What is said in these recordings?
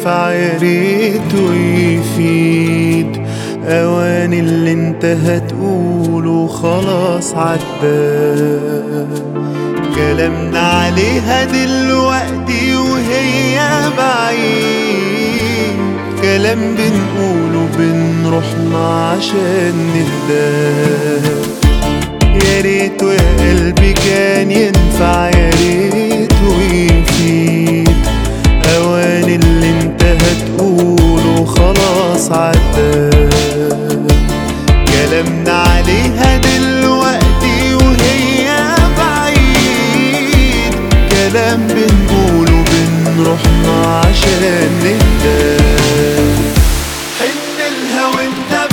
ينفع يا ريت ويفيد اوان اللي انت هتقوله خلاص عدى كلامنا عليها دلوقتي وهي بعيد كلام بنقوله بنروحنا عشان نهدى يا ريت يا قلبي كان ينفع يا ريت ويفيد اوان اللي انت هتقوله خلاص عدى كلامنا عليها دلوقتي وهي بعيد كلام بنقوله بنروحنا عشان نهدى حن الهوى انت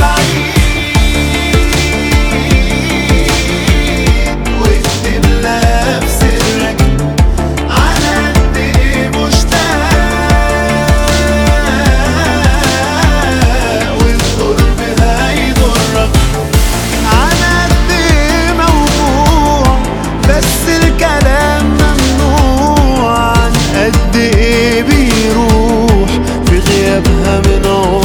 بعيد واكتب لها في سرك على قد ايه مشتاق والقرب هيضرك على قد ايه موجوع بس الكلام ممنوع عن قد ايه بيروح في غيابها من عمرك